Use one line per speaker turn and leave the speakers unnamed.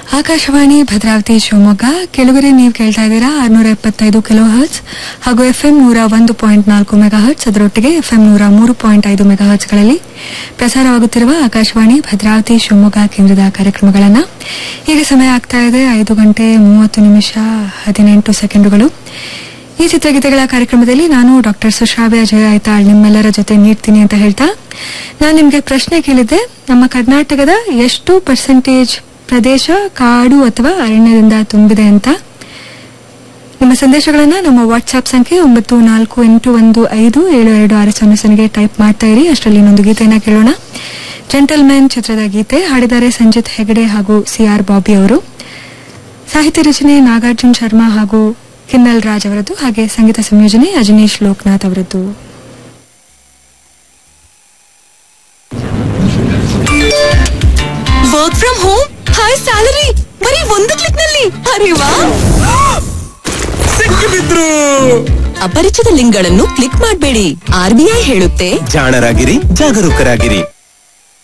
ಆಕಾಶವಾಣಿ ಭದ್ರಾವತಿ ಶಿವಮೊಗ್ಗ ಕೆಳಗರೆ ನೀವು ಕೇಳ್ತಾ ಇದ್ದೀರಾ ಆರ್ನೂರ ಎಪ್ಪತ್ತೈದು ಕಿಲೋ ಹರ್ಟ್ಸ್ ಹಾಗೂ ಎಫ್ಎಂ ನೂರ ಒಂದು ಪಾಯಿಂಟ್ ನಾಲ್ಕು ಮೆಗಾ ಹರ್ಟ್ಸ್ ಅದರೊಟ್ಟಿಗೆ ಎಫ್ಎಂ ನೂರ ಮೂರು ಪಾಯಿಂಟ್ ಐದು ಮೆಗಾ ಹರ್ಟ್ಸ್ಗಳಲ್ಲಿ ಪ್ರಸಾರವಾಗುತ್ತಿರುವ ಆಕಾಶವಾಣಿ ಭದ್ರಾವತಿ ಶಿವಮೊಗ್ಗ ಕೇಂದ್ರದ ಕಾರ್ಯಕ್ರಮಗಳನ್ನು ಈಗ ಸಮಯ ಆಗ್ತಾ ಇದೆ ಐದು ಗಂಟೆ ಮೂವತ್ತು ನಿಮಿಷ ಹದಿನೆಂಟು ಸೆಕೆಂಡುಗಳು ಈ ಚಿತ್ರಗೀತೆಗಳ ಕಾರ್ಯಕ್ರಮದಲ್ಲಿ ನಾನು ಡಾಕ್ಟರ್ ಸುಶ್ರಾವ್ಯ ಜಯ ಐತಾಳ್ ನಿಮ್ಮೆಲ್ಲರ ಜೊತೆ ನೀಡ್ತೀನಿ ಅಂತ ಹೇಳ್ತಾ ನಾನು ನಿಮಗೆ ಪ್ರಶ್ನೆ ಕೇಳಿದ್ದೆ ನಮ್ಮ ಕರ್ನಾಟಕದ ಎಷ್ಟು ಪರ್ಸೆಂಟೇಜ್ ಪ್ರದೇಶ ಕಾಡು ಅಥವಾ ಅರಣ್ಯದಿಂದ ತುಂಬಿದೆ ಅಂತ ನಿಮ್ಮ ಸಂದೇಶಗಳನ್ನ ನಮ್ಮ ವಾಟ್ಸ್ಆಪ್ ಸಂಖ್ಯೆ ಒಂಬತ್ತು ನಾಲ್ಕು ಎಂಟು ಒಂದು ಐದು ಏಳು ಎರಡು ಆರು ಸೊನ್ನೆ ಸೊನ್ನೆಗೆ ಟೈಪ್ ಮಾಡ್ತಾ ಇರಿ ಅಷ್ಟರಲ್ಲಿ ಇನ್ನೊಂದು ಗೀತೆಯನ್ನ ಕೇಳೋಣ ಜೆಂಟಲ್ಮ್ಯಾನ್ ಚಿತ್ರದ ಗೀತೆ ಹಾಡಿದ್ದಾರೆ ಸಂಜಿತ್ ಹೆಗಡೆ ಹಾಗೂ ಸಿ ಆರ್ ಬಾಬಿ ಅವರು ಸಾಹಿತ್ಯ ರಚನೆ ನಾಗಾರ್ಜುನ್ ಶರ್ಮಾ ಹಾಗೂ ಕಿನ್ನಲ್ ರಾಜ್ ಅವರದ್ದು ಹಾಗೆ ಸಂಗೀತ ಸಂಯೋಜನೆ ಅಜನೀಶ್ ಲೋಕನಾಥ್ ಅವರದ್ದು
work from home high salary ಬರೀ ಒಂದು ಕ್ಲಿಕ್ ನಲ್ಲಿ ಅರೆ ವಾ
ಸಿಕ್ಕಿಬಿದ್ರು
ಅಪರಿಚಿತ ಲಿಂಕ್ಗಳನ್ನು ಕ್ಲಿಕ್ ಮಾಡಬೇಡಿ ಆರ್ಬಿಐ ಹೇಳುತ್ತೆ
ಜಾಣರಾಗಿರಿ ಜಾಗರೂಕರಾಗಿರಿ